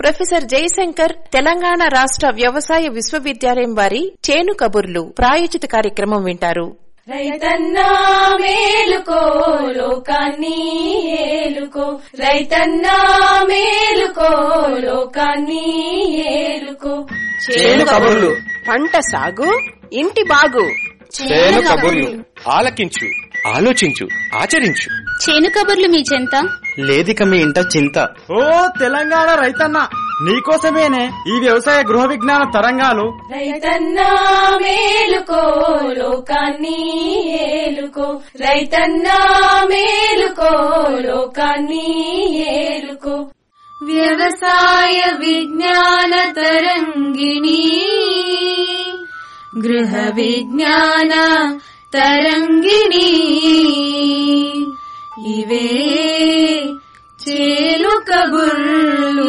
professor Jayashankar Telangana రాష్ట్ర వ్యవసాయ విశ్వవిద్యాలయం వారి చేను కబుర్లు ప్రాయోజిత కార్యక్రమం వింటారు రైతన్నా మేలుకో లోకాన్ని ఏలుకో రైతన్నా మేలుకో లోకాన్ని ఏలుకో చేను కబుర్లు పంట సాగు ఇంటి బాగు చేను కబుర్లు ఆలకించు ఆలోచించు ఆచరించు చేను కబుర్లు మీ చెంత లేదిక మీ ఇంట చింత ఓ తెలంగాణ రైతన్న నీకోసమేనే ఈ వ్యవసాయ గృహ విజ్ఞాన తరంగాలు రైతన్నా మేలుకో లోకాన్ని ఏలుకో రైతన్నా మేలుకో లోకాన్ని ఏలుకో వ్యవసాయ విజ్ఞాన తరంగిణి గృహ విజ్ఞాన తరంగిణి ఇవే చేలు కబుర్లు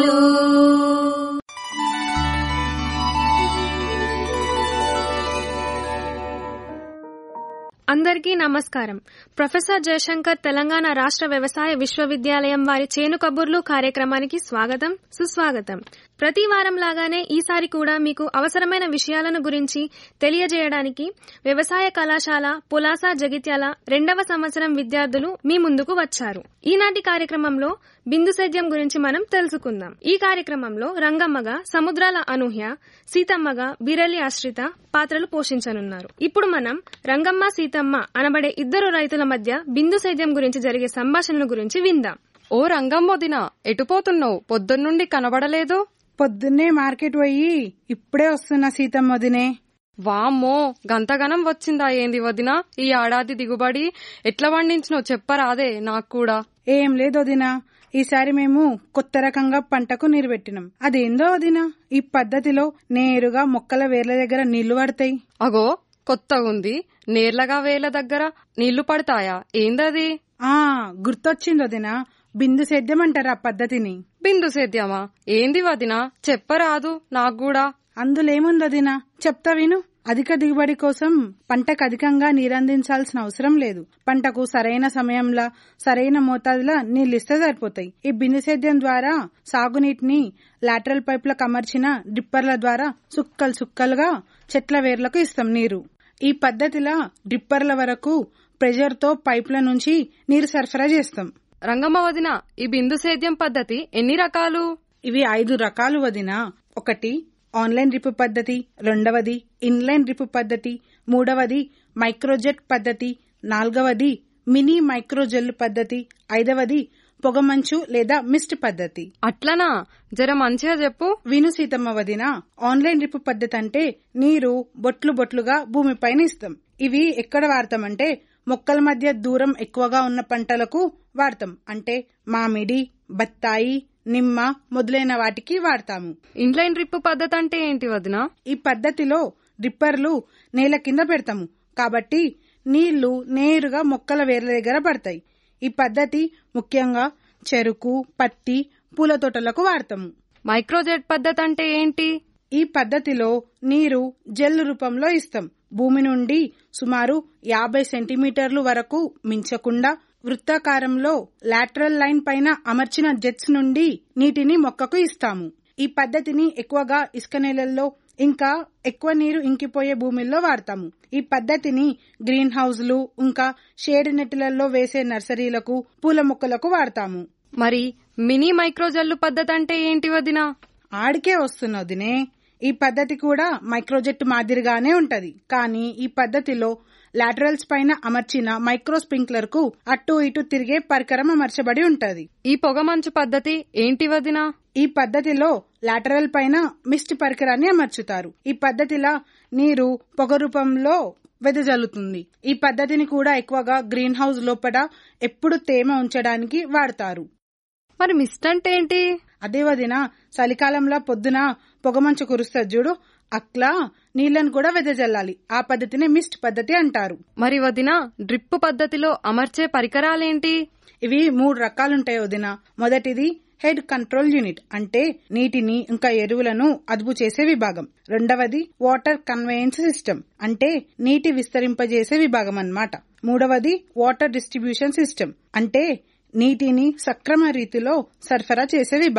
అందరికీ నమస్కారం ప్రొఫెసర్ జయశంకర్ తెలంగాణ రాష్ట్ర వ్యవసాయ విశ్వవిద్యాలయం వారి చేను కబుర్లు కార్యక్రమానికి స్వాగతం సుస్వాగతం ప్రతి వారం లాగానే ఈసారి కూడా మీకు అవసరమైన విషయాలను గురించి తెలియజేయడానికి వ్యవసాయ కళాశాల పులాస జగిత్యాల రెండవ సంవత్సరం విద్యార్థులు మీ ముందుకు వచ్చారు ఈనాటి కార్యక్రమంలో బిందు సేద్యం గురించి మనం తెలుసుకుందాం ఈ కార్యక్రమంలో రంగమ్మగా సముద్రాల అనూహ్య సీతమ్మగా బిరలి ఆశ్రిత పాత్రలు పోషించనున్నారు ఇప్పుడు మనం రంగమ్మ సీతమ్మ అనబడే ఇద్దరు రైతుల మధ్య బిందు సేద్యం గురించి జరిగే సంభాషణల గురించి విందాం ఓ రంగమ్మొదిన ఎటుపోతున్నావు పొద్దున్నుండి కనబడలేదు పొద్దున్నే మార్కెట్ పోయి ఇప్పుడే వస్తున్నా సీతమ్మ వదినే వామ్మో గంతగనం వచ్చిందా ఏంది వదిన ఈ ఏడాది దిగుబడి ఎట్లా పండించినో చెప్పరాదే నాకు కూడా ఏం లేదు వదినా ఈసారి మేము కొత్త రకంగా పంటకు నీరు పెట్టినాం అదేందో వదినా ఈ పద్ధతిలో నేరుగా మొక్కల వేర్ల దగ్గర నీళ్లు పడతాయి అగో కొత్తగుంది నేర్లగా వేల దగ్గర నీళ్లు పడతాయా ఏందది ఆ గుర్తొచ్చింది వదినా బిందు సేద్యం అంటారు ఆ పద్ధతిని బిందు సేద్యమా ఏంది వదిన చెప్పరాదు నాకు కూడా అందులేముంది వదినా చెప్తా విను అధిక దిగుబడి కోసం పంటకు అధికంగా నీరందించాల్సిన అవసరం లేదు పంటకు సరైన సమయంలో సరైన మోతాదులో నీళ్ళిస్తే సరిపోతాయి ఈ బిందు సేద్యం ద్వారా సాగునీటిని లాటరల్ పైపులకు అమర్చిన డ్రిప్పర్ల ద్వారా సుక్కలు సుక్కలుగా చెట్ల వేర్లకు ఇస్తాం నీరు ఈ పద్ధతిలో డ్రిప్పర్ల వరకు ప్రెషర్తో పైపుల నుంచి నీరు సరఫరా చేస్తాం రంగమ్మ వదిన ఈ బిందు సేద్యం పద్ధతి ఎన్ని రకాలు ఇవి ఐదు రకాలు వదిన ఒకటి ఆన్లైన్ డ్రిప్ పద్ధతి రెండవది ఇన్లైన్ డ్రిప్ పద్ధతి మూడవది మైక్రోజెట్ పద్ధతి నాలుగవది మినీ మైక్రోజెల్ పద్ధతి ఐదవది పొగమంచు లేదా మిస్ట్ పద్ధతి అట్లనా జర మంచిగా చెప్పు విను సీతమ్మ వదిన ఆన్లైన్ డ్రిప్ పద్ధతి అంటే నీరు బొట్లు బొట్లుగా భూమిపైన ఇస్తాం ఇవి ఎక్కడ వాడతామంటే మొక్కల మధ్య దూరం ఎక్కువగా ఉన్న పంటలకు వాడతాం అంటే మామిడి బత్తాయి నిమ్మ మొదలైన వాటికి వాడతాము ఇన్లైన్ డ్రిప్ పద్ధతి అంటే ఏంటి వదిన ఈ పద్ధతిలో డ్రిప్పర్లు నేల కింద పెడతాము కాబట్టి నీళ్లు నేరుగా మొక్కల వేర్ల దగ్గర పడతాయి ఈ పద్ధతి ముఖ్యంగా చెరుకు పత్తి పూల తోటలకు వాడతాము మైక్రోజెట్ పద్ధతి అంటే ఏంటి ఈ పద్ధతిలో నీరు జెల్ రూపంలో ఇస్తాం భూమి నుండి సుమారు యాభై సెంటీమీటర్లు వరకు మించకుండా వృత్తాకారంలో లాటరల్ లైన్ పైన అమర్చిన జెట్స్ నుండి నీటిని మొక్కకు ఇస్తాము ఈ పద్ధతిని ఎక్కువగా ఇసుక నేలల్లో ఇంకా ఎక్కువ నీరు ఇంకిపోయే భూమిల్లో వాడతాము ఈ పద్ధతిని గ్రీన్ హౌస్లు ఇంకా షేడ్ నెట్లలో వేసే నర్సరీలకు పూల మొక్కలకు వాడతాము మరి మినీ మైక్రోజల్లు పద్ధతి అంటే ఏంటి వదిన ఆడికే వస్తున్నదినే ఈ పద్ధతి కూడా మైక్రోజెట్ మాదిరిగానే ఉంటది కానీ ఈ పద్ధతిలో లాటరల్స్ పైన అమర్చిన మైక్రో స్ప్రింక్లర్ కు అటు ఇటు తిరిగే పరికరం అమర్చబడి ఉంటది ఈ పొగమంచు పద్ధతి ఏంటి వదిన ఈ పద్ధతిలో లాటరల్ పైన మిస్ట్ పరికరాన్ని అమర్చుతారు ఈ పద్ధతిలా నీరు పొగ రూపంలో వెదజల్లుతుంది ఈ పద్ధతిని కూడా ఎక్కువగా గ్రీన్ హౌస్ లోపల ఎప్పుడు తేమ ఉంచడానికి వాడతారు మరి మిస్ట్ అంటే ఏంటి అదే వదిన చలికాలంలో పొద్దున పొగమంచు కురుస్తుంది చూడు అట్లా నీళ్లను కూడా వెదజల్లాలి ఆ పద్ధతిని మిస్ట్ పద్ధతి అంటారు మరి వదిన డ్రిప్ పద్ధతిలో అమర్చే పరికరాలేంటి ఇవి మూడు రకాలుంటాయి వదిన మొదటిది హెడ్ కంట్రోల్ యూనిట్ అంటే నీటిని ఇంకా ఎరువులను అదుపు చేసే విభాగం రెండవది వాటర్ కన్వేయన్స్ సిస్టమ్ అంటే నీటి విస్తరింపజేసే విభాగం అన్నమాట మూడవది వాటర్ డిస్ట్రిబ్యూషన్ సిస్టమ్ అంటే నీటిని సక్రమ రీతిలో సరఫరా చేసే విభాగం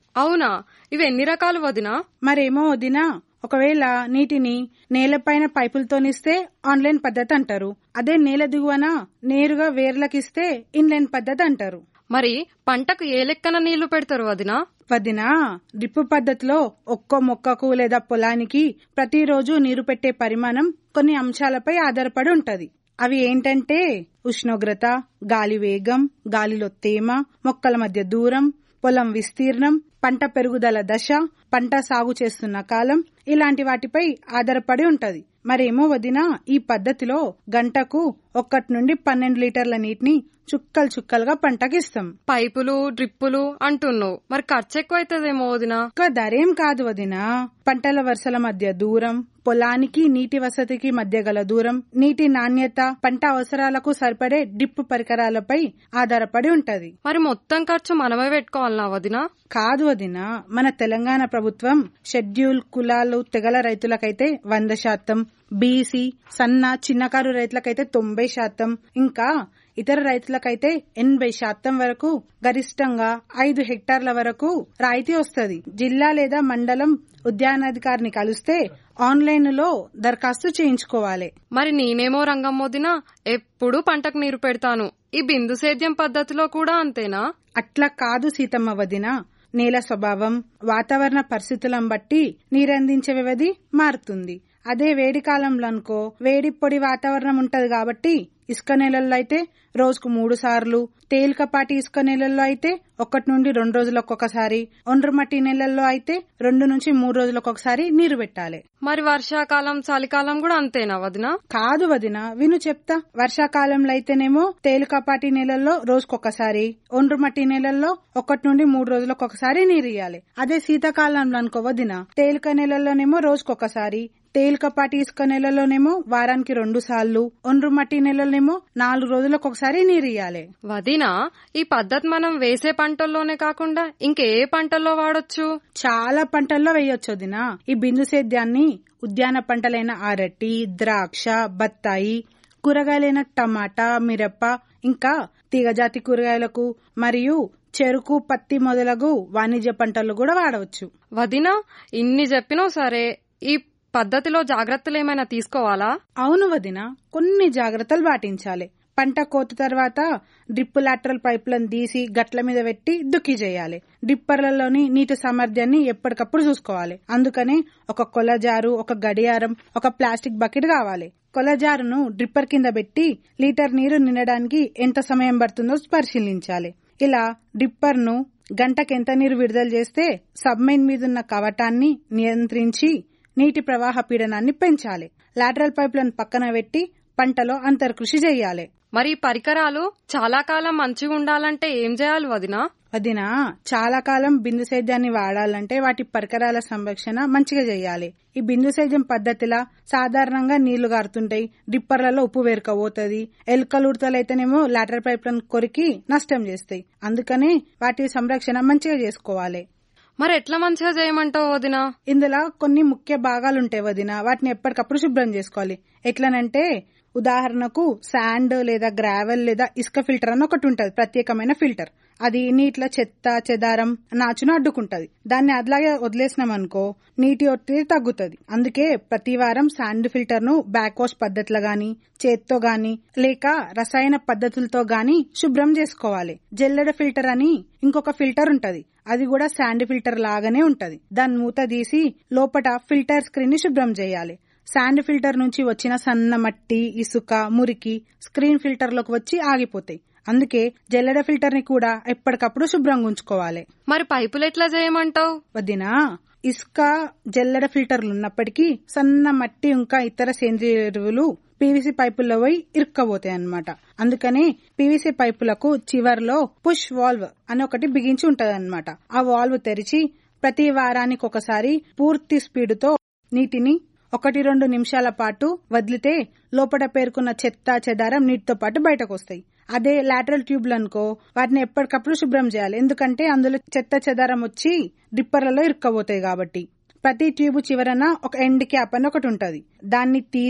అవునా ఇవి ఎన్ని రకాలు వదినా మరేమో వదినా ఒకవేళ నీటిని నేలపైన పైపులతోనిస్తే ఆన్లైన్ పద్ధతి అంటారు అదే నేల దిగువన నేరుగా వేర్లకిస్తే ఇన్లైన్ పద్ధతి అంటారు మరి పంటకు ఏ లెక్కన నీళ్లు పెడతారు వదినా వదినా డ్రిప్ పద్ధతిలో ఒక్కో మొక్కకు లేదా పొలానికి ప్రతిరోజు నీరు పెట్టే పరిమాణం కొన్ని అంశాలపై ఆధారపడి ఉంటది అవి ఏంటంటే ఉష్ణోగ్రత గాలి వేగం గాలిలో తేమ మొక్కల మధ్య దూరం పొలం విస్తీర్ణం పంట పెరుగుదల దశ పంట సాగు చేస్తున్న కాలం ఇలాంటి వాటిపై ఆధారపడి ఉంటది మరేమో వదినా ఈ పద్ధతిలో గంటకు ఒక్కటి నుండి పన్నెండు లీటర్ల నీటిని చుక్కలు చుక్కలుగా పంటకిస్తాం పైపులు డ్రిప్పులు అంటున్నావు మరి ఖర్చు ఎక్కువైతుందేమో వదినా ఒక్క ధరేం కాదు వదినా పంటల వరుసల మధ్య దూరం పొలానికి నీటి వసతికి మధ్య గల దూరం నీటి నాణ్యత పంట అవసరాలకు సరిపడే డిప్ పరికరాలపై ఆధారపడి ఉంటది మరి మొత్తం ఖర్చు మనమే పెట్టుకోవాలనా వదినా కాదు వదినా మన తెలంగాణ ప్రభుత్వం షెడ్యూల్ కులాలు తెగల రైతులకైతే వంద శాతం బీసీ సన్న చిన్నకారు రైతులకైతే తొంభై శాతం ఇంకా ఇతర రైతులకైతే ఎనభై శాతం వరకు గరిష్టంగా ఐదు హెక్టార్ల వరకు రాయితీ వస్తుంది జిల్లా లేదా మండలం ఉద్యానాధికారిని కలిస్తే ఆన్లైన్ లో దరఖాస్తు చేయించుకోవాలి మరి నేనేమో రంగం వదినా ఎప్పుడు పంటకు నీరు పెడతాను ఈ బిందు సేద్యం పద్ధతిలో కూడా అంతేనా అట్లా కాదు సీతమ్మ వదిన నేల స్వభావం వాతావరణ పరిస్థితులను బట్టి నీరందించే వ్యవధి మారుతుంది అదే వేడి కాలంలో అనుకో వేడి పొడి వాతావరణం ఉంటది కాబట్టి ఇసుక నేలల్లో అయితే రోజుకు మూడు సార్లు తేలికపాటి ఇసుక నేలల్లో అయితే ఒకటి నుండి రెండు రోజులకు ఒకసారి ఒండ్రు మట్టి నేలల్లో అయితే రెండు నుంచి మూడు రోజులకు ఒకసారి నీరు పెట్టాలి మరి వర్షాకాలం చలికాలం కూడా అంతేనా వదినా కాదు వదిన విను చెప్తా వర్షాకాలంలో అయితేనేమో తేలికపాటి నేలల్లో రోజుకొకసారి ఒండ్రు మట్టి నేలల్లో ఒకటి నుండి మూడు రోజులకు ఒకసారి నీరు ఇయ్యాలి అదే శీతాకాలంలో అనుకో వదిన తేలిక నేలల్లోనేమో రోజుకొకసారి తేలికపాటి ఇసుక నెలలోనేమో వారానికి రెండు సార్లు ఒండ్రు మట్టి నెలలోనేమో నాలుగు రోజులకు ఒకసారి నీరు ఇయ్యాలి వదినా ఈ పద్ధతి మనం వేసే పంటల్లోనే కాకుండా ఇంకే పంటల్లో వాడొచ్చు చాలా పంటల్లో వేయొచ్చు వదిన ఈ బిందు సేద్యాన్ని ఉద్యాన పంటలైన అరటి ద్రాక్ష బత్తాయి కూరగాయలైన టమాటా మిరప ఇంకా తీగజాతి కూరగాయలకు మరియు చెరుకు పత్తి మొదలగు వాణిజ్య పంటలు కూడా వాడవచ్చు వదినా ఇన్ని చెప్పినావు సరే ఈ పద్ధతిలో జాగ్రత్తలు ఏమైనా తీసుకోవాలా అవును వదిన కొన్ని జాగ్రత్తలు పాటించాలి పంట కోత తర్వాత డ్రిప్ లాటరల్ పైపులను తీసి గట్ల మీద పెట్టి దుక్కి చేయాలి డిప్పర్లలోని నీటి సామర్థ్యాన్ని ఎప్పటికప్పుడు చూసుకోవాలి అందుకని ఒక కొలజారు ఒక గడియారం ఒక ప్లాస్టిక్ బకెట్ కావాలి కొలజారును డ్రిప్పర్ కింద పెట్టి లీటర్ నీరు నిండడానికి ఎంత సమయం పడుతుందో పరిశీలించాలి ఇలా డ్రిప్పర్ను గంటకి ఎంత నీరు విడుదల చేస్తే సబ్మైన్ మీదున్న కవటాన్ని నియంత్రించి నీటి ప్రవాహ పీడనాన్ని పెంచాలి లాటరల్ పైపులను పక్కన పెట్టి పంటలో అంతర్కృషి చేయాలి మరి ఈ పరికరాలు చాలా కాలం మంచిగా ఉండాలంటే ఏం చేయాలి వదినా వదిన చాలా కాలం బిందు సేద్యాన్ని వాడాలంటే వాటి పరికరాల సంరక్షణ మంచిగా చేయాలి ఈ బిందు సేద్యం పద్ధతిలా సాధారణంగా నీళ్లు గారుతుంటాయి డిప్పర్లలో ఉప్పు వేరుకపోతుంది ఎలుకలు ఉడతలైతేనేమో లాటర్ పైప్లను కొరికి నష్టం చేస్తాయి అందుకనే వాటి సంరక్షణ మంచిగా చేసుకోవాలి మరి ఎట్లా మంచిగా చేయమంటావు వదినా ఇందులో కొన్ని ముఖ్య భాగాలుంటాయి వదిన వాటిని ఎప్పటికప్పుడు శుభ్రం చేసుకోవాలి ఎట్లనంటే ఉదాహరణకు శాండ్ లేదా గ్రావెల్ లేదా ఇసుక ఫిల్టర్ అని ఒకటి ఉంటది ప్రత్యేకమైన ఫిల్టర్ అది నీటిలో చెత్త చెదారం నాచును అడ్డుకుంటది దాన్ని అట్లాగే వదిలేసినాం అనుకో నీటి ఒత్తిడి తగ్గుతుంది అందుకే ప్రతి వారం శాండ్ ఫిల్టర్ ను బ్యాక్ వాష్ పద్ధతిలో గాని చేత్తో గాని లేక రసాయన పద్ధతులతో గాని శుభ్రం చేసుకోవాలి జల్లెడ ఫిల్టర్ అని ఇంకొక ఫిల్టర్ ఉంటది అది కూడా శాండ్ ఫిల్టర్ లాగానే ఉంటది దాని మూత తీసి లోపట ఫిల్టర్ స్క్రీన్ ని శుభ్రం చేయాలి శాండ్ ఫిల్టర్ నుంచి వచ్చిన సన్న మట్టి ఇసుక మురికి స్క్రీన్ ఫిల్టర్ లోకి వచ్చి ఆగిపోతాయి అందుకే జల్లెడ ఫిల్టర్ ని కూడా ఎప్పటికప్పుడు శుభ్రంగా ఉంచుకోవాలి మరి పైపులు ఎట్లా చేయమంటావు వదినా ఇసుక జల్లెడ ఫిల్టర్లు ఉన్నప్పటికీ సన్న మట్టి ఇంకా ఇతర సేంద్రియ ఎరువులు పీవీసీ పైపుల్లో పోయి ఇరుక్కబోతాయి అన్నమాట అందుకని పీవీసీ పైపులకు చివర్లో పుష్ వాల్వ్ అని ఒకటి బిగించి ఉంటది ఆ వాల్వ్ తెరిచి ప్రతి వారానికి ఒకసారి పూర్తి స్పీడుతో నీటిని ఒకటి రెండు నిమిషాల పాటు వదిలితే లోపల పేర్కొన్న చెత్త చెదారం నీటితో పాటు బయటకు వస్తాయి అదే లాటరల్ ట్యూబ్లు అనుకో వాటిని ఎప్పటికప్పుడు శుభ్రం చేయాలి ఎందుకంటే అందులో చెత్త చెదారం వచ్చి డిప్పర్లలో ఇరుక్కబోతాయి కాబట్టి ప్రతి ట్యూబ్ చివరన ఒక ఎండ్ క్యాప్ అని ఒకటి ఉంటది దాన్ని తీసి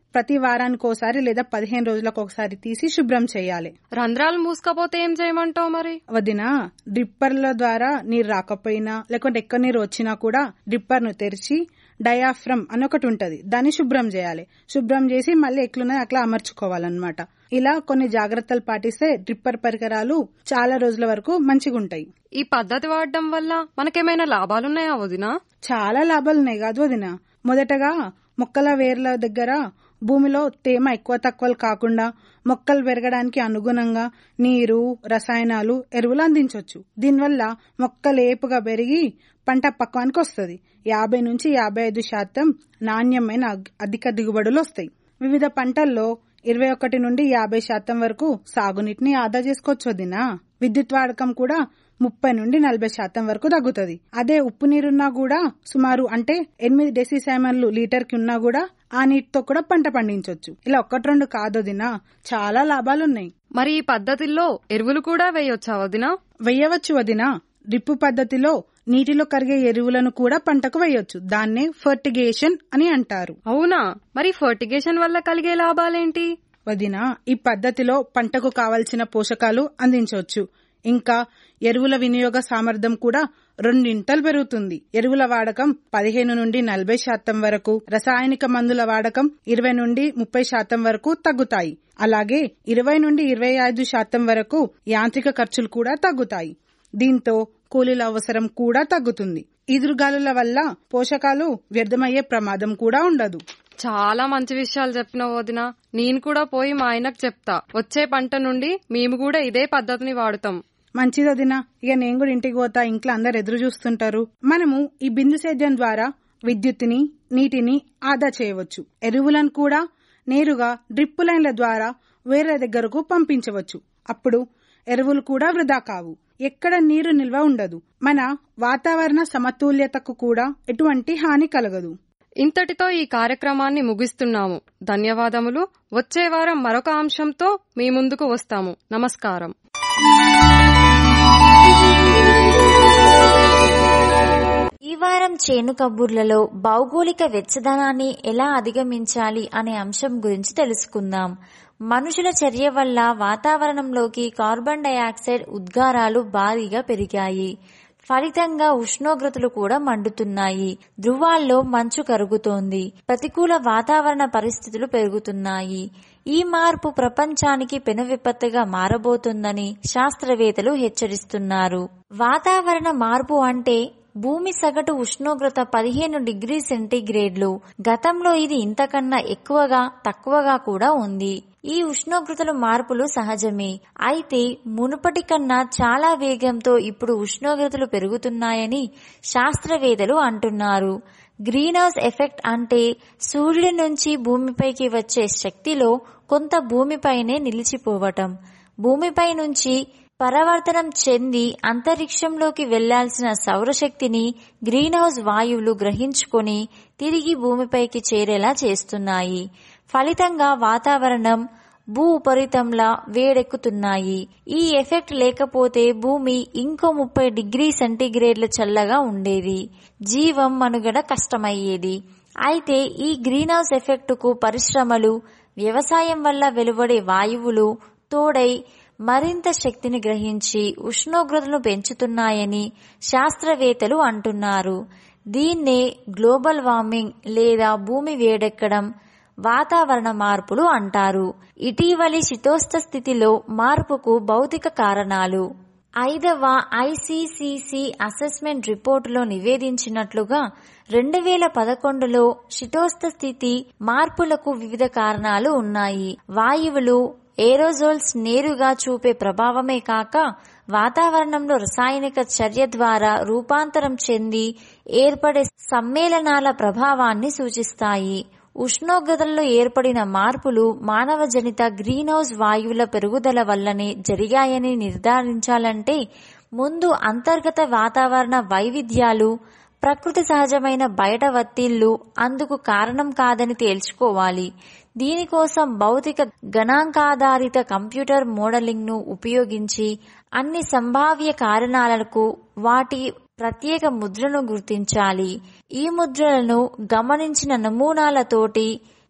ప్రతి వారానికి ఒకసారి లేదా పదిహేను రోజులకు ఒకసారి తీసి శుభ్రం చేయాలి రంధ్రాలు మూసుకపోతే ఏం చేయమంటావు మరి వదిన డ్రిప్పర్ల ద్వారా నీరు రాకపోయినా లేకుంటే ఎక్కువ నీరు వచ్చినా కూడా డ్రిప్పర్ ను తెరిచి డయాఫ్రమ్ అని ఒకటి ఉంటది దాన్ని శుభ్రం చేయాలి శుభ్రం చేసి మళ్ళీ ఎట్లున్నాయి అట్లా అమర్చుకోవాలన్నమాట ఇలా కొన్ని జాగ్రత్తలు పాటిస్తే డ్రిప్పర్ పరికరాలు చాలా రోజుల వరకు మంచిగా ఉంటాయి ఈ పద్ధతి వాడడం వల్ల మనకేమైనా లాభాలున్నాయా వదినా చాలా లాభాలు ఉన్నాయి కాదు వదిన మొదటగా మొక్కల వేర్ల దగ్గర భూమిలో తేమ ఎక్కువ తక్కువలు కాకుండా మొక్కలు పెరగడానికి అనుగుణంగా నీరు రసాయనాలు ఎరువులు అందించవచ్చు దీనివల్ల మొక్కలు ఏపుగా పెరిగి పంట పక్వానికి వస్తుంది యాభై నుంచి యాభై ఐదు శాతం నాణ్యమైన అగ్- అధిక దిగుబడులు వస్తాయి వివిధ పంటల్లో ఇరవై ఒకటి నుండి యాభై శాతం వరకు సాగునీటిని ఆదా చేసుకోవచ్చు వదినా విద్యుత్ వాడకం కూడా ముప్పై నుండి నలభై శాతం వరకు తగ్గుతుంది అదే ఉప్పు నీరున్నా కూడా సుమారు అంటే ఎనిమిది డెసిసైమన్లు లీటర్ కి ఉన్నా కూడా ఆ నీటితో కూడా పంట పండించవచ్చు ఇలా ఒక్కటి రెండు కాదు వదినా చాలా లాభాలున్నాయి మరి ఈ పద్ధతిలో ఎరువులు కూడా వేయొచ్చా వదినా వెయ్యవచ్చు వదినా డ్రిప్పు పద్ధతిలో నీటిలో కరిగే ఎరువులను కూడా పంటకు వేయొచ్చు దాన్నే ఫర్టిగేషన్ అని అంటారు అవునా మరి ఫర్టిగేషన్ వల్ల కలిగే లాభాలేంటి వదిన ఈ పద్ధతిలో పంటకు కావలసిన పోషకాలు అందించవచ్చు ఇంకా ఎరువుల వినియోగ సామర్థ్యం కూడా రెండింతలు పెరుగుతుంది ఎరువుల వాడకం పదిహేను నుండి నలభై శాతం వరకు రసాయనిక మందుల వాడకం ఇరవై నుండి ముప్పై శాతం వరకు తగ్గుతాయి అలాగే ఇరవై నుండి ఇరవై ఐదు శాతం వరకు యాంత్రిక ఖర్చులు కూడా తగ్గుతాయి దీంతో కూలీల అవసరం కూడా తగ్గుతుంది ఈదురుగాలుల వల్ల పోషకాలు వ్యర్థమయ్యే ప్రమాదం కూడా ఉండదు చాలా మంచి విషయాలు చెప్పినావు వదినా నేను కూడా పోయి మా ఆయనకు చెప్తా వచ్చే పంట నుండి మేము కూడా ఇదే పద్ధతిని వాడుతాం మంచిది వదినా ఇక నేను కూడా ఇంటికి పోతా ఇంట్లో అందరు ఎదురు చూస్తుంటారు మనము ఈ బిందు సేద్యం ద్వారా విద్యుత్తుని నీటిని ఆదా చేయవచ్చు ఎరువులను కూడా నేరుగా డ్రిప్ లైన్ల ద్వారా వేరే దగ్గరకు పంపించవచ్చు అప్పుడు ఎరువులు కూడా వృధా కావు ఎక్కడ నీరు నిల్వ ఉండదు మన వాతావరణ సమతుల్యతకు కూడా ఎటువంటి హాని కలగదు ఇంతటితో ఈ కార్యక్రమాన్ని ముగిస్తున్నాము ధన్యవాదములు వచ్చే వారం మరొక అంశంతో మీ ముందుకు వస్తాము నమస్కారం ఈ వారం చేను కబుర్లలో భౌగోళిక వెచ్చదనాన్ని ఎలా అధిగమించాలి అనే అంశం గురించి తెలుసుకుందాం మనుషుల చర్య వల్ల వాతావరణంలోకి కార్బన్ డయాక్సైడ్ ఉద్గారాలు భారీగా పెరిగాయి ఫలితంగా ఉష్ణోగ్రతలు కూడా మండుతున్నాయి ధృవాల్లో మంచు కరుగుతోంది ప్రతికూల వాతావరణ పరిస్థితులు పెరుగుతున్నాయి ఈ మార్పు ప్రపంచానికి పెను విపత్తుగా మారబోతుందని శాస్త్రవేత్తలు హెచ్చరిస్తున్నారు వాతావరణ మార్పు అంటే భూమి సగటు ఉష్ణోగ్రత పదిహేను డిగ్రీ సెంటీగ్రేడ్లు గతంలో ఇది ఇంతకన్నా ఎక్కువగా తక్కువగా కూడా ఉంది ఈ ఉష్ణోగ్రతల మార్పులు సహజమే అయితే మునుపటి కన్నా చాలా వేగంతో ఇప్పుడు ఉష్ణోగ్రతలు పెరుగుతున్నాయని శాస్త్రవేత్తలు అంటున్నారు గ్రీన్ హౌస్ ఎఫెక్ట్ అంటే సూర్యుడి నుంచి భూమిపైకి వచ్చే శక్తిలో కొంత భూమిపైనే నిలిచిపోవటం భూమిపై నుంచి పరావర్తనం చెంది అంతరిక్షంలోకి వెళ్లాల్సిన సౌరశక్తిని గ్రీన్ హౌస్ వాయువులు గ్రహించుకొని తిరిగి భూమిపైకి చేరేలా చేస్తున్నాయి ఫలితంగా వాతావరణం భూ ఉపరితంలా వేడెక్కుతున్నాయి ఈ ఎఫెక్ట్ లేకపోతే భూమి ఇంకో ముప్పై డిగ్రీ సెంటీగ్రేడ్ల చల్లగా ఉండేది జీవం మనుగడ కష్టమయ్యేది అయితే ఈ గ్రీన్ హౌస్ ఎఫెక్టుకు పరిశ్రమలు వ్యవసాయం వల్ల వెలువడే వాయువులు తోడై మరింత శక్తిని గ్రహించి ఉష్ణోగ్రతను పెంచుతున్నాయని శాస్త్రవేత్తలు అంటున్నారు దీన్నే గ్లోబల్ వార్మింగ్ లేదా భూమి వేడెక్కడం వాతావరణ మార్పులు అంటారు ఇటీవలి శీతోష్ణ స్థితిలో మార్పుకు భౌతిక కారణాలు ఐదవ ఐసీసీసీ అసెస్మెంట్ రిపోర్టులో నివేదించినట్లుగా రెండు వేల పదకొండులో శీతోష్ణ స్థితి మార్పులకు వివిధ కారణాలు ఉన్నాయి వాయువులు ఏరోజోల్స్ నేరుగా చూపే ప్రభావమే కాక వాతావరణంలో రసాయనిక చర్య ద్వారా రూపాంతరం చెంది ఏర్పడే సమ్మేళనాల ప్రభావాన్ని సూచిస్తాయి ఉష్ణోగ్రతల్లో ఏర్పడిన మార్పులు మానవ జనిత గ్రీన్ హౌస్ వాయువుల పెరుగుదల వల్లనే జరిగాయని నిర్ధారించాలంటే ముందు అంతర్గత వాతావరణ వైవిధ్యాలు ప్రకృతి సహజమైన బయట ఒత్తిళ్లు అందుకు కారణం కాదని తేల్చుకోవాలి దీనికోసం భౌతిక గణాంకాధారిత కంప్యూటర్ మోడలింగ్ ను ఉపయోగించి అన్ని సంభావ్య కారణాలకు వాటి ప్రత్యేక ముద్రను గుర్తించాలి ఈ ముద్రలను గమనించిన నమూనాలతోటి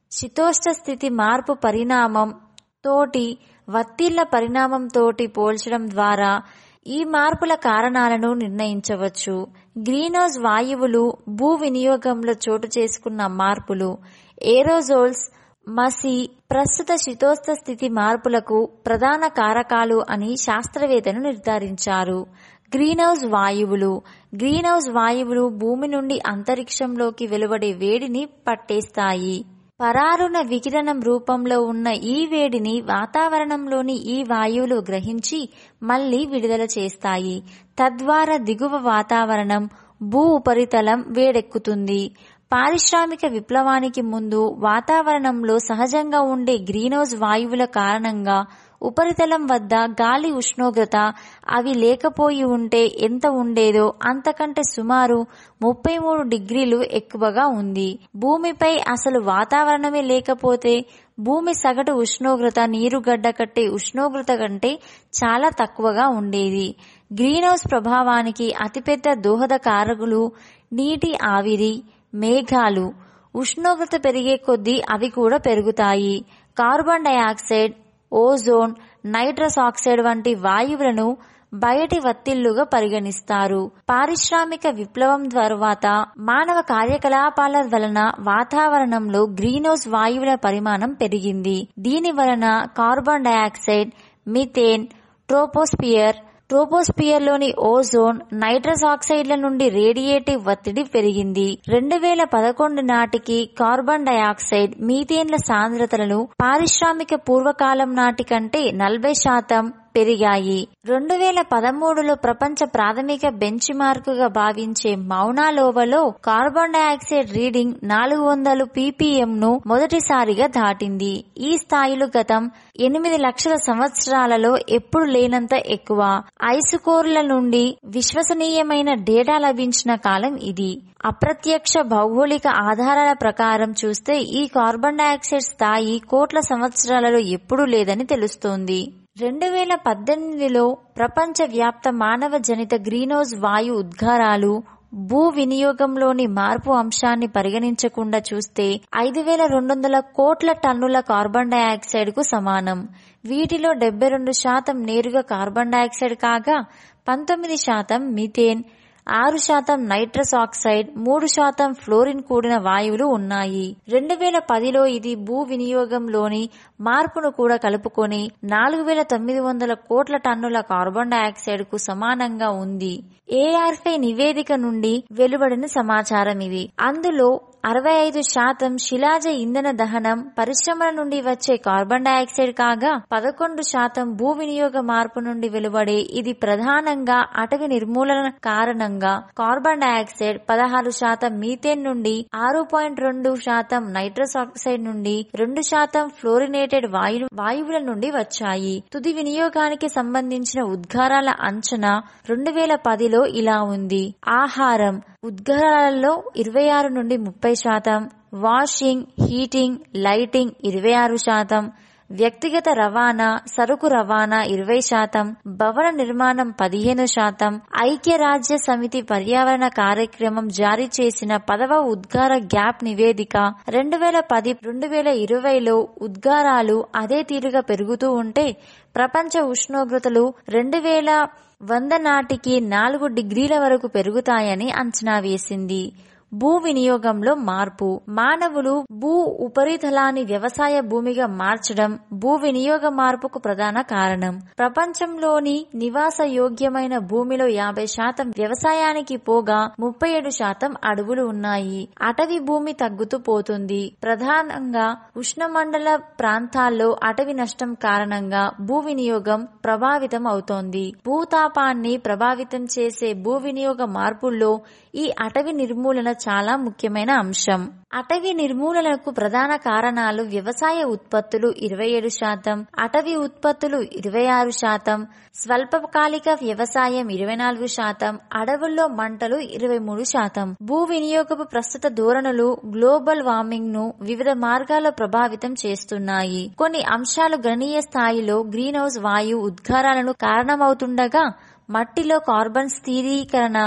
శీతోష్ణ స్థితి మార్పు పరిణామం తోటి వత్తిళ్ల పరిణామం తోటి పోల్చడం ద్వారా ఈ మార్పుల కారణాలను నిర్ణయించవచ్చు గ్రీన్హౌస్ వాయువులు భూ వినియోగంలో చోటు చేసుకున్న మార్పులు ఏరోజోల్స్ మసి ప్రస్తుత శీతోష్ణ స్థితి మార్పులకు ప్రధాన కారకాలు అని శాస్త్రవేత్తలు నిర్ధారించారు గ్రీన్హౌస్ వాయువులు గ్రీన్హౌస్ వాయువులు భూమి నుండి అంతరిక్షంలోకి వెలువడే వేడిని పట్టేస్తాయి పరారుణ వికిరణం రూపంలో ఉన్న ఈ వేడిని వాతావరణంలోని ఈ వాయువులు గ్రహించి మళ్లీ విడుదల చేస్తాయి తద్వారా దిగువ వాతావరణం భూ ఉపరితలం వేడెక్కుతుంది పారిశ్రామిక విప్లవానికి ముందు వాతావరణంలో సహజంగా ఉండే గ్రీన్హౌస్ వాయువుల కారణంగా ఉపరితలం వద్ద గాలి ఉష్ణోగ్రత అవి లేకపోయి ఉంటే ఎంత ఉండేదో అంతకంటే సుమారు ముప్పై మూడు డిగ్రీలు ఎక్కువగా ఉంది భూమిపై అసలు వాతావరణమే లేకపోతే భూమి సగటు ఉష్ణోగ్రత నీరుగడ్డ కట్టే ఉష్ణోగ్రత కంటే చాలా తక్కువగా ఉండేది గ్రీన్హౌస్ ప్రభావానికి అతిపెద్ద దోహద కారకులు నీటి ఆవిరి మేఘాలు ఉష్ణోగ్రత పెరిగే కొద్దీ అవి కూడా పెరుగుతాయి carbon dioxide ozone nitrous oxide వంటి వాయువులను బయటి వత్తిళ్లుగా పరిగణిస్తారు పారిశ్రామిక విప్లవం తర్వాత మానవ కార్యకలాపాల వలన వాతావరణంలో గ్రీన్హౌస్ వాయువుల పరిమాణం పెరిగింది దీని వలన కార్బన్ డయాక్సైడ్ మిథేన్ ట్రోపోస్పియర్ ట్రోపోస్పియర్లోని ఓజోన్ నైట్రస్ ఆక్సైడ్ల నుండి రేడియేటివ్ ఒత్తిడి పెరిగింది రెండు వేల పదకొండు నాటికి కార్బన్ డయాక్సైడ్ మీథేన్ల సాంద్రతలను పారిశ్రామిక పూర్వకాలం నాటి కంటే నలభై శాతం పెరిగాయి రెండు వేల పదమూడులో ప్రపంచ ప్రాథమిక బెంచ్ మార్కుగా భావించే మౌనాలోవలో కార్బన్ డయాక్సైడ్ రీడింగ్ నాలుగు వందలు పీపీఎం ను మొదటిసారిగా దాటింది ఈ స్థాయిలు గతం ఎనిమిది లక్షల సంవత్సరాలలో ఎప్పుడు లేనంత ఎక్కువ ఐసుకోర్ల నుండి విశ్వసనీయమైన డేటా లభించిన కాలం ఇది అప్రత్యక్ష భౌగోళిక ఆధారాల ప్రకారం చూస్తే ఈ కార్బన్ డయాక్సైడ్ స్థాయి కోట్ల సంవత్సరాలలో ఎప్పుడూ లేదని తెలుస్తోంది రెండు వేల పద్దెనిమిదిలో ప్రపంచ వ్యాప్త మానవ జనిత గ్రీన్హౌస్ వాయు ఉద్గారాలు భూ వినియోగంలోని మార్పు అంశాన్ని పరిగణించకుండా చూస్తే ఐదు వేల రెండు వందల కోట్ల టన్నుల కార్బన్ డయాక్సైడ్ కు సమానం వీటిలో డెబ్బై రెండు శాతం నేరుగా కార్బన్ డయాక్సైడ్ కాగా పంతొమ్మిది శాతం మిథేన్ ఆరు శాతం నైట్రస్ ఆక్సైడ్ మూడు శాతం ఫ్లోరిన్ కూడిన వాయువులు ఉన్నాయి రెండు వేల పదిలో ఇది భూ వినియోగంలోని మార్పును కూడా కలుపుకొని నాలుగు వేల తొమ్మిది వందల కోట్ల టన్నుల కార్బన్ డయాక్సైడ్ కు సమానంగా ఉంది ఏఆర్ఫై నివేదిక నుండి వెలువడిన సమాచారం ఇది అందులో అరవై ఐదు శాతం శిలాజ ఇంధన దహనం పరిశ్రమల నుండి వచ్చే కార్బన్ డయాక్సైడ్ కాగా పదకొండు శాతం భూ వినియోగ మార్పు నుండి వెలువడే ఇది ప్రధానంగా అటవీ నిర్మూలన కారణంగా కార్బన్ డయాక్సైడ్ పదహారు శాతం మీథేన్ నుండి ఆరు పాయింట్ రెండు శాతం నైట్రస్ ఆక్సైడ్ నుండి రెండు శాతం ఫ్లోరినేటెడ్ వాయు వాయువుల నుండి వచ్చాయి తుది వినియోగానికి సంబంధించిన ఉద్గారాల అంచనా రెండు వేల పదిలో ఇలా ఉంది ఆహారం ఉద్గారాలలో ఇరవై ఆరు నుండి ముప్పై శాతం వాషింగ్ హీటింగ్ లైటింగ్ ఇరవై ఆరు శాతం వ్యక్తిగత రవాణా సరుకు రవాణా ఇరవై శాతం భవన నిర్మాణం పదిహేను శాతం ఐక్యరాజ్య సమితి పర్యావరణ కార్యక్రమం జారీ చేసిన పదవ ఉద్గార గ్యాప్ నివేదిక రెండు వేల పది రెండు వేల ఇరవైలో ఉద్గారాలు అదే తీరుగా పెరుగుతూ ఉంటే ప్రపంచ ఉష్ణోగ్రతలు రెండు వేల వంద నాటికి నాలుగు డిగ్రీల వరకు పెరుగుతాయని అంచనా వేసింది భూ వినియోగంలో మార్పు మానవులు భూ ఉపరితలాన్ని వ్యవసాయ భూమిగా మార్చడం భూ వినియోగ మార్పుకు ప్రధాన కారణం ప్రపంచంలోని నివాస యోగ్యమైన భూమిలో యాభై శాతం వ్యవసాయానికి పోగా ముప్పై ఏడు శాతం అడవులు ఉన్నాయి అటవీ భూమి తగ్గుతూ పోతుంది ప్రధానంగా ఉష్ణమండల ప్రాంతాల్లో అటవీ నష్టం కారణంగా భూ వినియోగం ప్రభావితం అవుతోంది భూతాపాన్ని ప్రభావితం చేసే భూ వినియోగ మార్పుల్లో ఈ అటవీ నిర్మూలన చాలా ముఖ్యమైన అంశం అటవీ నిర్మూలనకు ప్రధాన కారణాలు వ్యవసాయ ఉత్పత్తులు ఇరవై ఏడు శాతం అటవీ ఉత్పత్తులు ఇరవై ఆరు శాతం స్వల్పకాలిక వ్యవసాయం ఇరవై నాలుగు శాతం అడవుల్లో మంటలు ఇరవై మూడు శాతం భూ వినియోగపు ప్రస్తుత ధోరణులు గ్లోబల్ వార్మింగ్ ను వివిధ మార్గాల్లో ప్రభావితం చేస్తున్నాయి కొన్ని అంశాలు గణనీయ స్థాయిలో గ్రీన్ హౌస్ వాయు ఉద్గారాలను కారణమవుతుండగా మట్టిలో కార్బన్ స్థిరీకరణ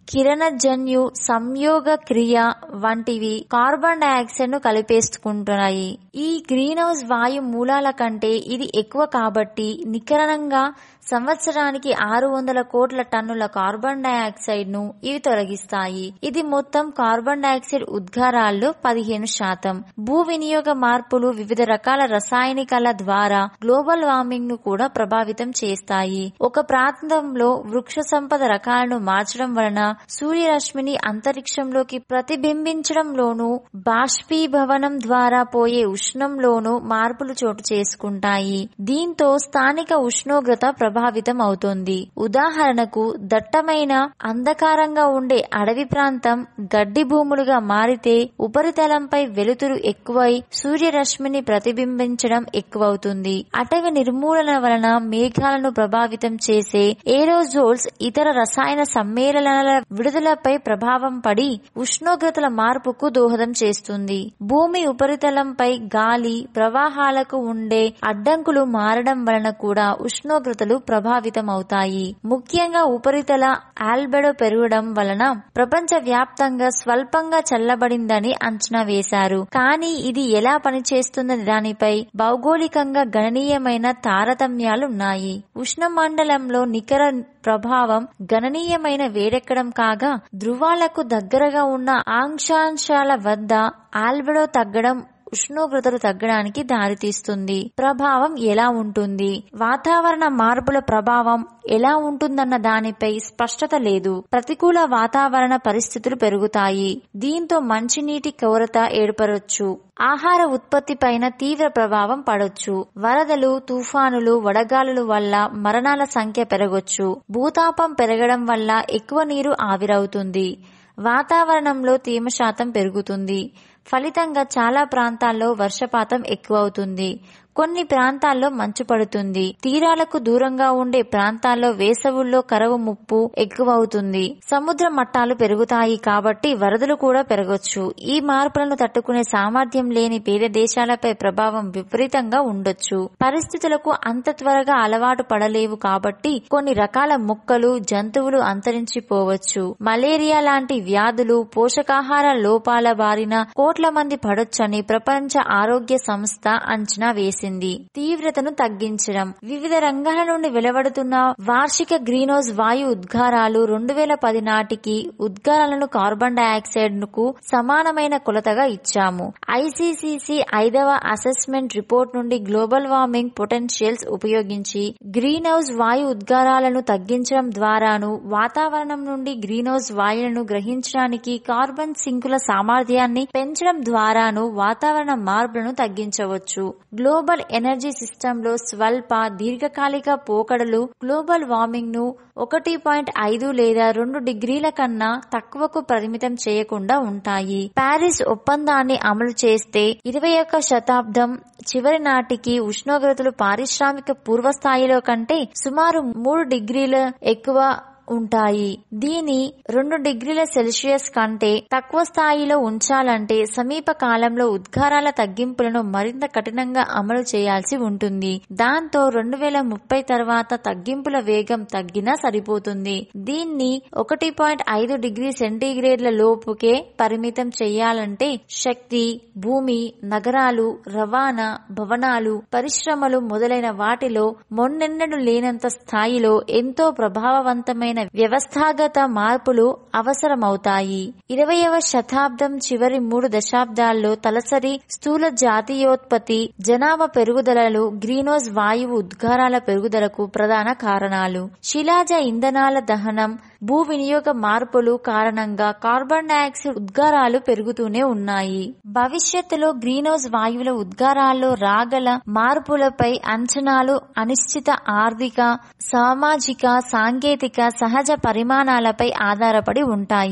కిరణజన్యు సంయోగ క్రియ వంటివి కార్బన్ డయాక్సైడ్ ను కలిపేసుకుంటున్నాయి ఈ గ్రీన్ హౌస్ వాయు మూలాల కంటే ఇది ఎక్కువ కాబట్టి నికరణంగా సంవత్సరానికి ఆరు వందల కోట్ల టన్నుల కార్బన్ డయాక్సైడ్ ను ఇవి తొలగిస్తాయి ఇది మొత్తం కార్బన్ డయాక్సైడ్ ఉద్గారాల్లో పదిహేను శాతం భూ వినియోగ మార్పులు వివిధ రకాల రసాయనికాల ద్వారా గ్లోబల్ వార్మింగ్ ను కూడా ప్రభావితం చేస్తాయి ఒక ప్రాంతంలో వృక్ష సంపద రకాలను మార్చడం వలన సూర్యరశ్మిని అంతరిక్షంలోకి ప్రతిబింబించడంలోనూ బాష్పీభవనం ద్వారా పోయే ఉష్ణంలోనూ మార్పులు చోటు చేసుకుంటాయి దీంతో స్థానిక ఉష్ణోగ్రత ప్రభావితం అవుతుంది ఉదాహరణకు దట్టమైన అంధకారంగా ఉండే అడవి ప్రాంతం గడ్డి భూములుగా మారితే ఉపరితలంపై వెలుతురు ఎక్కువై సూర్యరశ్మిని ప్రతిబింబించడం ఎక్కువవుతుంది అటవీ నిర్మూలన వలన మేఘాలను ప్రభావితం చేసే ఏరోజోల్స్ ఇతర రసాయన సమ్మేళనాల విడుదలపై ప్రభావం పడి ఉష్ణోగ్రతల మార్పుకు దోహదం చేస్తుంది భూమి ఉపరితలంపై గాలి ప్రవాహాలకు ఉండే అడ్డంకులు మారడం వలన కూడా ఉష్ణోగ్రతలు ప్రభావితమవుతాయి ముఖ్యంగా ఉపరితల ఆల్బెడో పెరగడం వలన ప్రపంచ వ్యాప్తంగా స్వల్పంగా చల్లబడిందని అంచనా వేశారు కానీ ఇది ఎలా పనిచేస్తుందనే దానిపై భౌగోళికంగా గణనీయమైన తారతమ్యాలున్నాయి ఉష్ణమండలంలో నికర ప్రభావం గణనీయమైన వేడెక్కడం కాగా ధృవాలకు దగ్గరగా ఉన్న ఆంక్షాంశాల వద్ద ఆల్బెడో తగ్గడం ఉష్ణోగ్రతలు తగ్గడానికి దారితీస్తుంది ప్రభావం ఎలా ఉంటుంది వాతావరణ మార్పుల ప్రభావం ఎలా ఉంటుందన్న దానిపై స్పష్టత లేదు ప్రతికూల వాతావరణ పరిస్థితులు పెరుగుతాయి దీంతో మంచినీటి కొరత ఏర్పడొచ్చు ఆహార ఉత్పత్తి పైన తీవ్ర ప్రభావం పడొచ్చు వరదలు తుఫానులు వడగాలుల వల్ల మరణాల సంఖ్య పెరగొచ్చు భూతాపం పెరగడం వల్ల ఎక్కువ నీరు ఆవిరవుతుంది వాతావరణంలో తేమ శాతం పెరుగుతుంది ఫలితంగా చాలా ప్రాంతాల్లో వర్షపాతం ఎక్కువవుతుంది కొన్ని ప్రాంతాల్లో మంచు పడుతుంది తీరాలకు దూరంగా ఉండే ప్రాంతాల్లో వేసవుల్లో కరవు ముప్పు ఎక్కువవుతుంది సముద్ర మట్టాలు పెరుగుతాయి కాబట్టి వరదలు కూడా పెరగొచ్చు ఈ మార్పులను తట్టుకునే సామర్థ్యం లేని పేద దేశాలపై ప్రభావం విపరీతంగా ఉండొచ్చు పరిస్థితులకు అంత త్వరగా అలవాటు పడలేవు కాబట్టి కొన్ని రకాల మొక్కలు జంతువులు అంతరించిపోవచ్చు మలేరియా లాంటి వ్యాధులు పోషకాహార లోపాల బారిన కోట్ల మంది పడొచ్చని ప్రపంచ ఆరోగ్య సంస్థ అంచనా వేసింది తీవ్రతను తగ్గించడం వివిధ రంగాల నుండి వెలువడుతున్న వార్షిక గ్రీన్హౌస్ వాయు ఉద్గారాలు రెండు వేల పది నాటికి ఉద్గారాలను కార్బన్ డయాక్సైడ్ కు సమానమైన కొలతగా ఇచ్చాము ఐసీసీసీ ఐదవ అసెస్మెంట్ రిపోర్ట్ నుండి గ్లోబల్ వార్మింగ్ పొటెన్షియల్స్ ఉపయోగించి గ్రీన్ హౌస్ వాయు ఉద్గారాలను తగ్గించడం ద్వారాను వాతావరణం నుండి గ్రీన్ హౌస్ వాయులను గ్రహించడానికి కార్బన్ సింకుల సామర్థ్యాన్ని పెంచడం ద్వారాను వాతావరణ మార్పులను తగ్గించవచ్చు గ్లోబల్ ఎనర్జీ సిస్టమ్ లో స్వల్ప దీర్ఘకాలిక పోకడలు గ్లోబల్ వార్మింగ్ ను ఒకటి పాయింట్ ఐదు లేదా రెండు డిగ్రీల కన్నా తక్కువకు పరిమితం చేయకుండా ఉంటాయి ప్యారిస్ ఒప్పందాన్ని అమలు చేస్తే ఇరవై ఒక్క శతాబ్దం చివరి నాటికి ఉష్ణోగ్రతలు పారిశ్రామిక పూర్వస్థాయిలో కంటే సుమారు మూడు డిగ్రీల ఎక్కువ ఉంటాయి దీని రెండు డిగ్రీల సెల్సియస్ కంటే తక్కువ స్థాయిలో ఉంచాలంటే సమీప కాలంలో ఉద్గారాల తగ్గింపులను మరింత కఠినంగా అమలు చేయాల్సి ఉంటుంది దాంతో రెండు వేల ముప్పై తర్వాత తగ్గింపుల వేగం తగ్గినా సరిపోతుంది దీన్ని ఒకటి పాయింట్ ఐదు డిగ్రీ సెంటీగ్రేడ్ల లోపుకే పరిమితం చేయాలంటే శక్తి భూమి నగరాలు రవాణా భవనాలు పరిశ్రమలు మొదలైన వాటిలో మొన్నెన్నడు లేనంత స్థాయిలో ఎంతో ప్రభావవంతమైన వ్యవస్థాగత మార్పులు అవసరమవుతాయి ఇరవయవ శతాబ్దం చివరి మూడు దశాబ్దాల్లో తలసరి స్థూల జాతీయోత్పత్తి జనాభా పెరుగుదలలు గ్రీనోస్ వాయువు ఉద్గారాల పెరుగుదలకు ప్రధాన కారణాలు శిలాజ ఇంధనాల దహనం భూ వినియోగ మార్పులు కారణంగా కార్బన్ డయాక్సైడ్ ఉద్గారాలు పెరుగుతూనే ఉన్నాయి భవిష్యత్తులో గ్రీనౌస్ వాయువుల ఉద్గారాల్లో రాగల మార్పులపై అంచనాలు అనిశ్చిత ఆర్థిక సామాజిక సాంకేతిక సహజ పరిమాణాలపై ఆధారపడి ఉంటాయి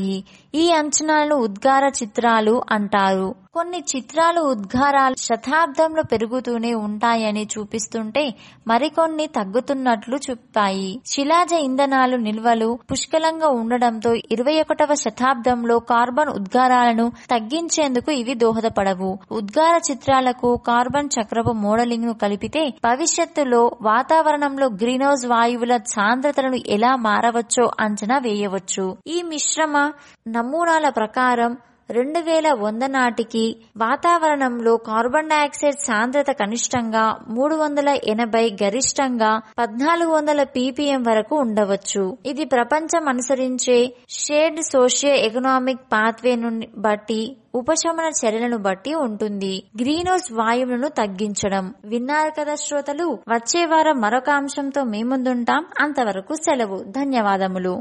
ఈ అంచనాలను ఉద్గార చిత్రాలు అంటారు కొన్ని చిత్రాలు ఉద్గారాలు శతాబ్దంలో పెరుగుతూనే ఉంటాయని చూపిస్తుంటే మరికొన్ని తగ్గుతున్నట్లు చూపాయి శిలాజ ఇంధనాలు నిల్వలు పుష్కలంగా ఉండడంతో ఇరవై ఒకటవ శతాబ్దంలో కార్బన్ ఉద్గారాలను తగ్గించేందుకు ఇవి దోహదపడవు ఉద్గార చిత్రాలకు కార్బన్ చక్రపు మోడలింగ్ ను కలిపితే భవిష్యత్తులో వాతావరణంలో గ్రీన్ హౌస్ వాయువుల సాంద్రతలను ఎలా మారవచ్చో అంచనా వేయవచ్చు ఈ మిశ్రమ నమూనాల ప్రకారం రెండు వేల వంద నాటికి వాతావరణంలో కార్బన్ డయాక్సైడ్ సాంద్రత కనిష్టంగా మూడు వందల ఎనభై గరిష్టంగా పద్నాలుగు వందల పీపీఎం వరకు ఉండవచ్చు ఇది ప్రపంచం అనుసరించే షేర్డ్ సోషియో ఎకనామిక్ పాత్వే నుండి బట్టి ఉపశమన చర్యలను బట్టి ఉంటుంది గ్రీన్ హౌస్ వాయువులను తగ్గించడం విన్నారు కదా శ్రోతలు వచ్చే వారం మరొక అంశంతో మీ ముందుంటాం అంతవరకు సెలవు ధన్యవాదములు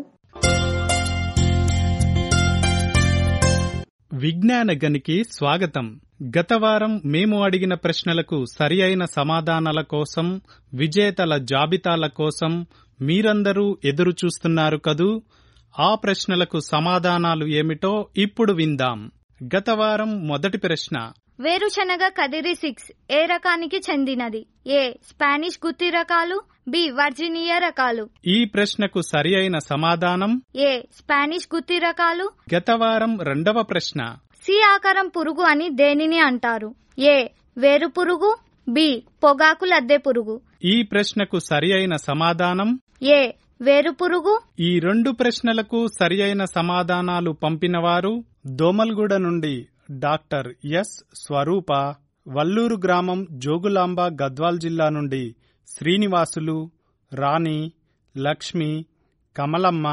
విజ్ఞాన గనికి స్వాగతం గత వారం మేము అడిగిన ప్రశ్నలకు సరి అయిన సమాధానాల కోసం విజేతల జాబితాల కోసం మీరందరూ ఎదురు చూస్తున్నారు కదూ ఆ ప్రశ్నలకు సమాధానాలు ఏమిటో ఇప్పుడు విందాం గత వారం మొదటి ప్రశ్న వేరుశనగ కదిరి సిక్స్ ఏ రకానికి చెందినది ఏ స్పానిష్ గుత్తి రకాలు బి వర్జీనియా రకాలు ఈ ప్రశ్నకు సరి అయిన సమాధానం ఏ స్పానిష్ గుత్తి రకాలు గత వారం రెండవ ప్రశ్న సి ఆకారం పురుగు అని దేనిని అంటారు ఏ వేరు పురుగు బి పొగాకు లద్దె పురుగు ఈ ప్రశ్నకు సరి అయిన సమాధానం ఏ వేరు పురుగు ఈ రెండు ప్రశ్నలకు సరి అయిన సమాధానాలు పంపినవారు దోమల్గూడ నుండి డాక్టర్ ఎస్ స్వరూప వల్లూరు గ్రామం జోగులాంబ గద్వాల్ జిల్లా నుండి శ్రీనివాసులు రాణి లక్ష్మి కమలమ్మ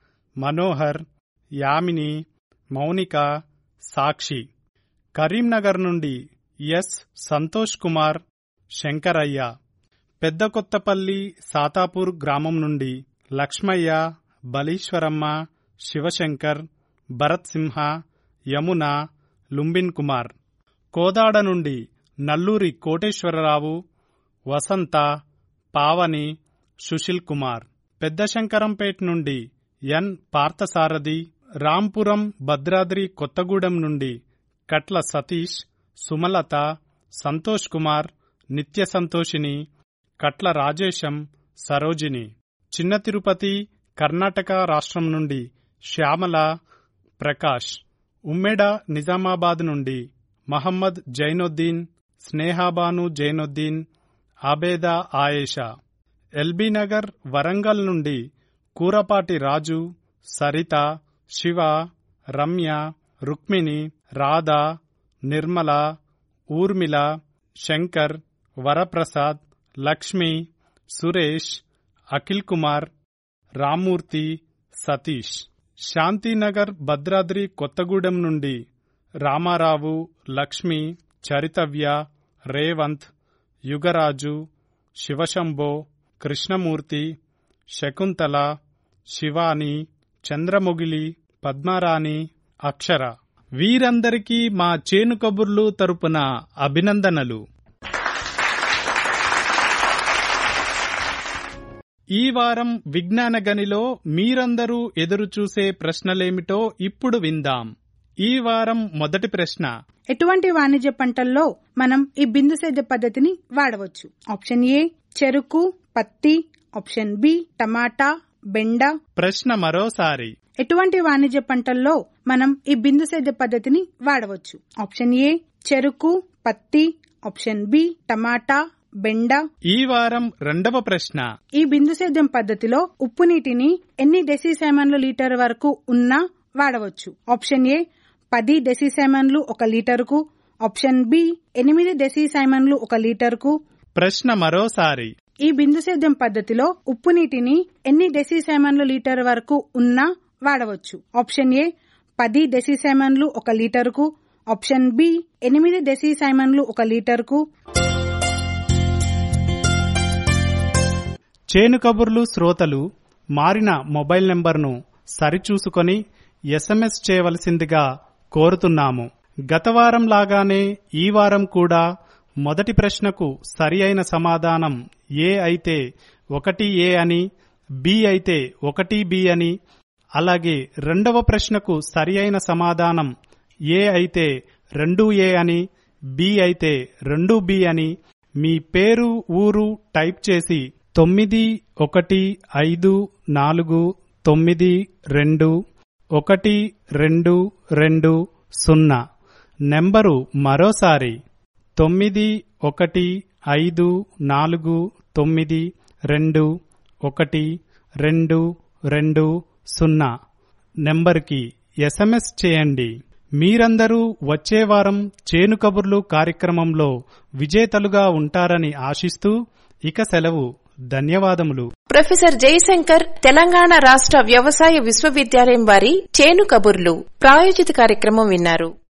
మనోహర్ యామిని మౌనిక సాక్షి కరీంనగర్ నుండి ఎస్ సంతోష్ కుమార్ శంకరయ్య పెద్ద కొత్తపల్లి సాతాపూర్ గ్రామం నుండి లక్ష్మయ్య బలీశ్వరమ్మ శివశంకర్ భరత్ సింహ యమున లుంబిన్ కుమార్ కోదాడ నుండి నల్లూరి కోటేశ్వరరావు వసంత పావని సుశీల్ కుమార్ పెద్దశంకరంపేట్ నుండి ఎన్ పార్థసారథి రాంపురం భద్రాద్రి కొత్తగూడెం నుండి కట్ల సతీష్ సుమలత సంతోష్ కుమార్ నిత్య సంతోషిని కట్ల రాజేశం సరోజిని చిన్న తిరుపతి కర్ణాటక రాష్ట్రం నుండి శ్యామల ప్రకాష్ ఉమ్మెడ నిజామాబాద్ నుండి మహమ్మద్ జైనుద్దీన్ స్నేహాబాను జైనుద్దీన్ ఆబేదా ఆయేషా ఎల్బీనగర్ వరంగల్ నుండి కూరపాటి రాజు సరిత శివ రమ్య రుక్మిణి రాధ నిర్మల ఊర్మిళ శంకర్ వరప్రసాద్ లక్ష్మి సురేష్ అఖిల్ కుమార్ రామ్మూర్తి సతీష్ శాంతినగర్ భద్రాద్రి కొత్తగూడెం నుండి రామారావు లక్ష్మి చరితవ్య రేవంత్ యుగరాజు శివశంభో కృష్ణమూర్తి శకుంతల శివాని చంద్రమొగిలి పద్మారాణి అక్షర వీరందరికీ మా చేను కబుర్లు తరపున అభినందనలు ఈ వారం విజ్ఞాన గనిలో మీరందరూ ఎదురుచూసే ప్రశ్నలేమిటో ఇప్పుడు విందాం ఈ వారం మొదటి ప్రశ్న ఎటువంటి వాణిజ్య పంటల్లో మనం ఈ బిందు సేద్య పద్ధతిని వాడవచ్చు ఆప్షన్ ఏ చెరుకు పత్తి ఆప్షన్ బి టమాటా బెండ ప్రశ్న మరోసారి ఎటువంటి వాణిజ్య పంటల్లో మనం ఈ బిందు సేద్య పద్ధతిని వాడవచ్చు ఆప్షన్ ఏ చెరుకు పత్తి ఆప్షన్ బి టమాటా బెండ ఈ వారం రెండవ ప్రశ్న ఈ బిందు సేద్యం పద్ధతిలో ఉప్పు నీటిని ఎన్ని డెసిసైమన్లు లీటర్ వరకు ఉన్నా వాడవచ్చు ఆప్షన్ ఏ పది డెసిసైమన్లు ఒక లీటరుకు ఆప్షన్ బి ఎనిమిది డెసిసైమన్లు ఒక లీటరుకు ప్రశ్న మరోసారి ఈ బిందు సేద్యం పద్ధతిలో ఉప్పు నీటిని ఎన్ని డెసిసైమన్లు లీటర్ వరకు ఉన్నా వాడవచ్చు ఆప్షన్ ఏ పది డెసిసైమన్లు ఒక లీటరుకు ఆప్షన్ బి ఎనిమిది డెసిసైమన్లు ఒక లీటరుకు చేను కబుర్లు శ్రోతలు మారిన మొబైల్ నెంబర్ను సరిచూసుకొని ఎస్ఎంఎస్ చేయవలసిందిగా కోరుతున్నాము గత వారం లాగానే ఈ వారం కూడా మొదటి ప్రశ్నకు సరి అయిన సమాధానం ఏ అయితే ఒకటి ఏ అని బి అయితే ఒకటి బి అని అలాగే రెండవ ప్రశ్నకు సరి అయిన సమాధానం ఏ అయితే రెండు ఏ అని బి అయితే రెండు బి అని మీ పేరు ఊరు టైప్ చేసి తొమ్మిది ఒకటి ఐదు నాలుగు తొమ్మిది రెండు ఒకటి రెండు రెండు సున్నా నెంబరు మరోసారి తొమ్మిది ఒకటి ఐదు నాలుగు తొమ్మిది రెండు ఒకటి రెండు రెండు సున్నా నెంబర్కి ఎస్ఎంఎస్ చేయండి మీరందరూ వచ్చే వారం చేను కబుర్లు కార్యక్రమంలో విజేతలుగా ఉంటారని ఆశిస్తూ ఇక సెలవు ధన్యవాదములు ప్రొఫెసర్ జయశంకర్ తెలంగాణ రాష్ట్ర వ్యవసాయ విశ్వవిద్యాలయం వారి చేను కబుర్లు ప్రాయోజిత కార్యక్రమం విన్నారు